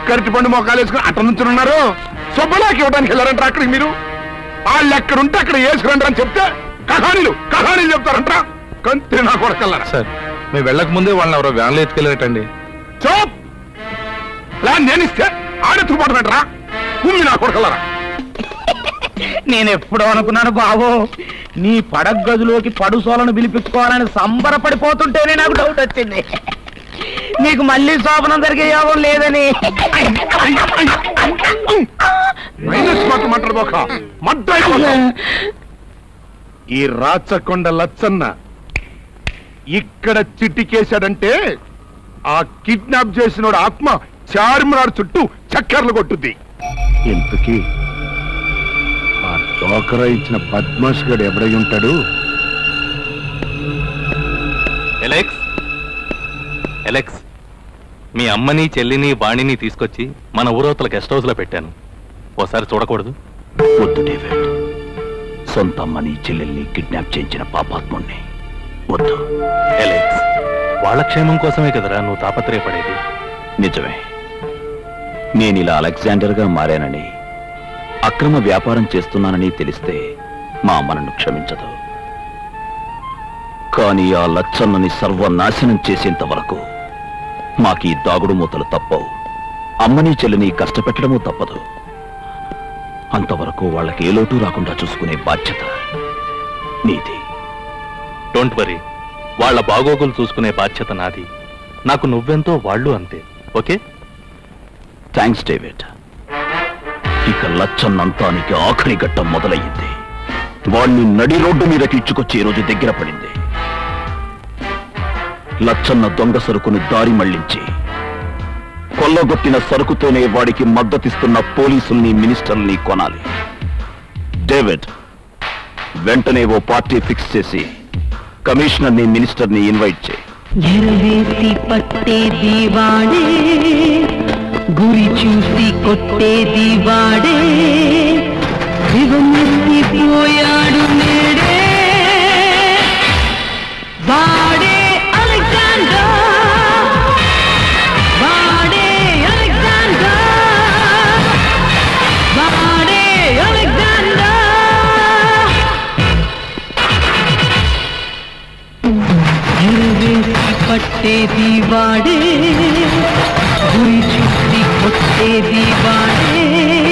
ఒక్కరిటి పండు మొక్కలు వేసుకుని అట్ట నుంచి ఉన్నారు శుభ్రలాకి ఇవ్వడానికి వెళ్ళారంటారా అక్కడికి మీరు వాళ్ళు ఎక్కడుంటే అక్కడ వేసుకురండి అని చెప్తే కహానీలు కహానీలు చెప్తారంటారా కంతి నా కొడకల్లారా సార్ మేము వెళ్ళక ముందే వాళ్ళని ఎవరో వ్యాన్లో ఎత్తుకెళ్ళారటండి చూప్ ప్లాన్ నేను ఇస్తే ఆడెత్తుకు పడమంటారా కుమ్మి నా కొడకల్లారా నేను ఎప్పుడు అనుకున్నాను బాబు నీ పడగ గదిలోకి పడుసోలను పిలిపించుకోవాలని సంబరపడిపోతుంటేనే నాకు డౌట్ వచ్చింది నీకు మళ్ళీ శోభనం జరిగే యోగం లేదని మైనస్ మాట మాట్లాడబోక మడ్డ ఈ రాచకొండ లచ్చన్న ఇక్కడ చిట్టికేశాడంటే ఆ కిడ్నాప్ చేసినోడు ఆత్మ చార్మినార్ చుట్టూ చక్కర్లు కొట్టుద్ది ఇంతకీ ఆ డోకరా ఇచ్చిన పద్మాష్ గడు ఎవరై ఉంటాడు ఎలెక్స్ ఎలెక్స్ మీ అమ్మని చెల్లిని వాణిని తీసుకొచ్చి మన ఊరవతల గెస్ట్ హౌస్ లో పెట్టాను ఓసారి చూడకూడదు వద్దు డేవిడ్ సొంత అమ్మని చెల్లెల్ని కిడ్నాప్ చేయించిన పాపాత్ముణ్ణి వద్దు ఎలెక్స్ వాళ్ళ క్షేమం కోసమే కదరా నువ్వు తాపత్రయపడేది నిజమే నేను ఇలా అలెగ్జాండర్గా మారానని అక్రమ వ్యాపారం చేస్తున్నానని తెలిస్తే మా అమ్మ నన్ను క్షమించదు కానీ ఆ లచ్చన్నని సర్వనాశనం చేసేంత వరకు మాకీ దాగుడు మూతలు తప్పవు అమ్మని చెల్లిని కష్టపెట్టడము తప్పదు అంతవరకు వాళ్ళకి ఏ లోటు రాకుండా చూసుకునే బాధ్యత నీది డోంట్ వరీ వాళ్ళ బాగోగులు చూసుకునే బాధ్యత నాది నాకు నువ్వెంతో వాళ్ళు అంతే ఓకే థ్యాంక్స్ డేవిడ్ ఇక లచ్చన్నంతానికి ఆఖరి ఘట్టం మొదలయ్యింది వాణ్ణి నడి రోడ్డు మీదకి ఇచ్చుకొచ్చే రోజు దగ్గర పడింది లచ్చన్న దొంగ సరుకుని దారి మళ్లించి కొల్లగొట్టిన సరుకుతోనే వాడికి మద్దతిస్తున్న పోలీసుల్ని మినిస్టర్ని కొనాలి డేవిడ్ వెంటనే ఓ పార్టీ ఫిక్స్ చేసి కమిషనర్ని మినిస్టర్ని ఇన్వైట్ చేయి ఎరవేసి పట్టేది వాడే గురి చూసి కొట్టేది వాడే దిగమెత్తిపోయాడు నేడే వాడే అలెగ్జాండర్ వాడే అలెగ్జాండర్ వాడే అలెగ్జాండర్ ఎరవేసి పట్టేది వాడే గురి చూసి కొట్టేది వాడే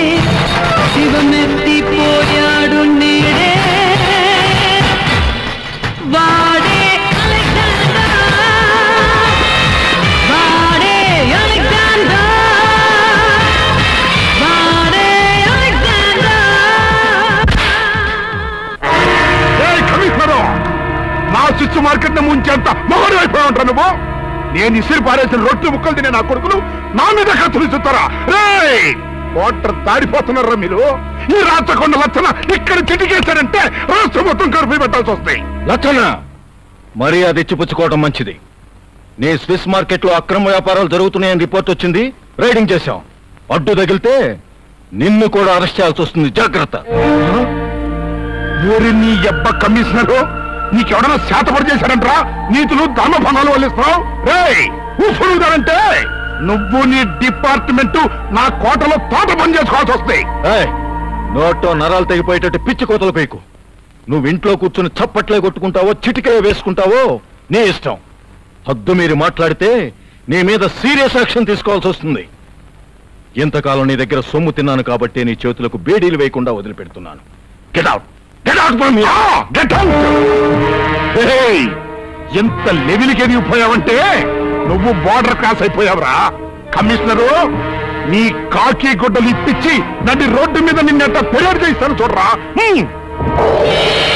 శివమెత్తిపోయాడు నేడే వాడే అలెగ్జాండర్ వాడే అలెగ్జాండర్ వాడే అలెగ్జాండర్ ఏయ్ కమిషనరు నా శిశు మార్కెట్ ని ముంచేంత మొగడు అయిపోయి ఉంటారు నువ్వు నేను ఇసిరి పారేసిన రొట్టె ముక్కలు తినే నా కొడుకులు నా మీద కత్తులు ఇస్తుతారా రేయ్ కోట్ర దాడిపోతున్నారా మీరు ఈ రాచకొండ లచ్చన ఇక్కడ చిటికేశారంటే రాష్ట్రం మొత్తం కరుపు పెట్టాల్సి వస్తాయి లచ్చన్న మరీ అది ఇచ్చిపుచ్చుకోవడం మంచిది నీ స్విస్ మార్కెట్లో అక్రమ వ్యాపారాలు జరుగుతున్నాయని రిపోర్ట్ వచ్చింది రైడింగ్ చేశాం అడ్డు తగిలితే నిన్ను కూడా అరెస్ట్ చేయాల్సి వస్తుంది జాగ్రత్త ఊరి నీ ఎబ్బ కమిషనరు నీకెవడన్నా శాతపడి చేశారంట్రా నీతులు ధర్మ ఫలాలు వల్లిస్తున్నావు రేయ్ ఊసులుగానంటే నువ్వు నీ డిపార్ట్మెంట్ నా కోటలో తోట పని చేసుకోవాల్సి వస్తాయి ఏయ్, నోట్లో నరాలు తెగిపోయేటట్టు పిచ్చి కోతలు పీకు నువ్వు ఇంట్లో కూర్చుని చప్పట్లే కొట్టుకుంటావో చిటికే వేసుకుంటావో నీ ఇష్టం హద్దు మీరు మాట్లాడితే నీ మీద సీరియస్ యాక్షన్ తీసుకోవాల్సి వస్తుంది ఇంతకాలం నీ దగ్గర సొమ్ము తిన్నాను కాబట్టి నీ చేతులకు బేడీలు వేయకుండా వదిలిపెడుతున్నాను get out get out from get out ఎంత లెవెల్కి ఎదిగిపోయావంటే నువ్వు బార్డర్ క్రాస్ అయిపోయావురా కమిషనరు నీ కాకి గుడ్డలు ఇప్పించి నడి రోడ్డు మీద నిన్నెంత పెరేడ్ చేస్తాను చూడరా హ్మ్.